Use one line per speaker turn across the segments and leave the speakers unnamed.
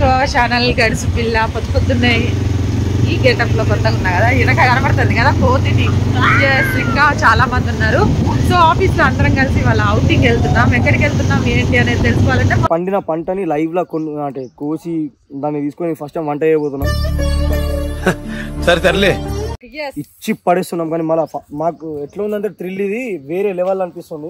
To our channel గడుసు పిల్ల పొద్దు పొద్దున్నాయి ఈ గెటప్ లో కొత్తగా ఉన్నా కదా వెనక కనబడుతుంది కదా కోతిని Yes, ఇంకా చాలా మంది ఉన్నారు సో ఆఫీస్ లో అందరం కలిసి వాళ్ళ అవుటింగ్ వెళ్తున్నాం ఎక్కడికి వెళ్తున్నాం ఏంటి అనేది తెలుసుకోవాలంటే
పండిన పంటని లైవ్ లా కొన్ని అంటే కోసి దాన్ని తీసుకొని ఫస్ట్ టైం వంట చేయబోతున్నాం
సరే తరలే
yes,
ఇచ్చి పడేస్తున్నాం కానీ మళ్ళీ మాకు ఎట్లా ఉందంటే థ్రిల్ ఇది వేరే లెవెల్ అనిపిస్తుంది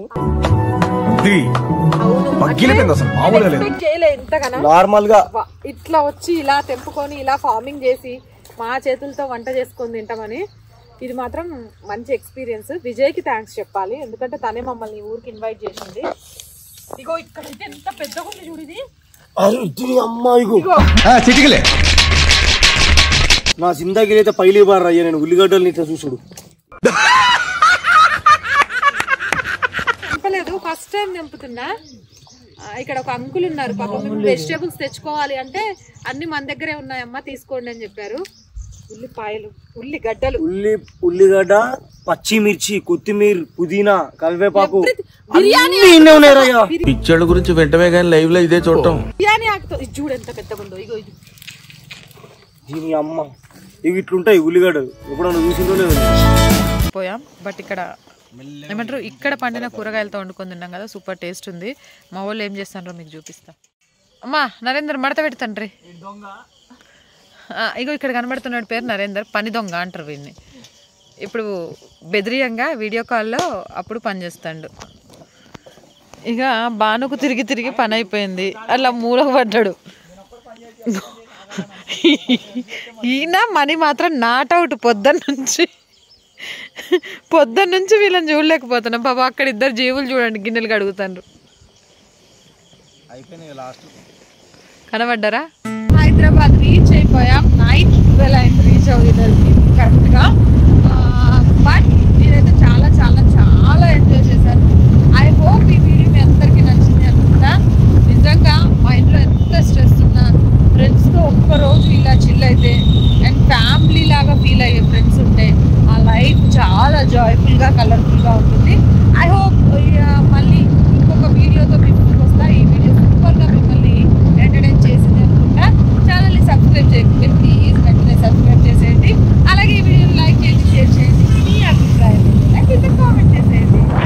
అవును
పగ్గిలిపోయింది అసలు మామూలుగా లేదు
expect చేయలే ఇంతగానో
నార్మల్ గా
వా- ఇట్లా వచ్చి ఇలా తెంపుకొని ఇలా ఫార్మింగ్ చేసి మా చేతులతో వంట చేసుకొని తింటామని ఇది మాత్రం మంచి ఎక్స్పీరియన్స్ విజయ్కి థ్యాంక్స్ చెప్పాలి ఎందుకంటే తనే మమ్మల్ని ఈ ఊరికి ఇన్వైట్ చేసింది ఇగో ఇక్కడైతే ఎంత పెద్దగా ఉంది చూడు ఇది
అరే ఇది అమ్మాయికు
చిటికలే
నా జిందగీ అయితే పైలీ బార్ అయ్యా నేను ఉల్లిగడ్డలు ఇట్లా చూసుడు
తెంపలేదు ఫస్ట్ టైం తెంపుతున్నా ఆ, ఇక్కడ ఒక అంకుల్ ఉన్నారు పాపం మేము వెజిటేబుల్స్ తెచ్చుకోవాలి అంటే అన్ని మన దగ్గరే ఉన్నాయమ్మా తీసుకోండి అని చెప్పారు ఉల్లిపాయలు ఉల్లిగడ్డలు
ఉల్లి ఉల్లిగడ్డ పచ్చిమిర్చి కొత్తిమీర పుదీనా కరివేపాకు
బిర్యానీ
అన్నీ ఇన్నే ఉన్నాయి రయ్యా.
పిచ్చోళ్ళ గురించి వెంటనే కానీ లైవ్ లో ఇదే చూడటం
బిర్యానీ ఆకుతో ఇది చూడు ఎంత పెద్దగా ఉందో ఇగో ఇది
దీని అమ్మ ఇవి ఇట్లుంటాయి ఉల్లిగడ్డలు ఎప్పుడన్నా చూసిందో లేదో
పోయాం బట్ ఇక్కడ ఏమంటారు ఇక్కడ పండిన కూరగాయలతో వండుకొని తిన్నాం కదా సూపర్ టేస్ట్ ఉంది మా వాళ్ళు ఏం చేస్తారో మీకు చూపిస్తా అమ్మా నరేందర్ మడత పెడతాండ్రి ఆ, ఇగో ఇక్కడ కనబడుతున్నాడు పేరు నరేందర్ పని దొంగ అంటారు వీడిని ఇప్పుడు బెదిరియంగా వీడియో కాల్లో అప్పుడు పని చేస్తాడు ఇక బానుకు తిరిగి తిరిగి పని అయిపోయింది అలా మూలకు పడ్డాడు ఈయన మనీ మాత్రం నాట్ అవుట్ పొద్దున్న నుంచి పొద్దున్న నుంచి వీళ్ళని చూడలేకపోతున్నాం బాబా అక్కడ ఇద్దరు జీవులు చూడండి గిన్నెలు కడుగుతాండ్రు కనబడ్డారా హైదరాబాద్ రీచ్ అయిపోయాం నైట్ ట్వెల్వ్ అయింది రీచ్ అవుతుంది కరెక్ట్గా బట్ నేనైతే చాలా చాలా చాలా ఎంజాయ్ చేశాను ఐ హోప్ ఈ వీడియో మీ అందరికీ నచ్చింది అనుకుంటా నిజంగా మైండ్లో ఎంత స్ట్రెస్ ఉన్నా ఫ్రెండ్స్తో ఒక్కరోజు ఇలా చిల్ అయితే అండ్ ఫ్యామిలీ లాగా ఫీల్ అయ్యే ఫ్రెండ్స్ ఉంటే ఆ లైఫ్ చాలా జాయ్ఫుల్గా కలర్ఫుల్గా ఉంటుంది ఐ హోప్ మళ్ళీ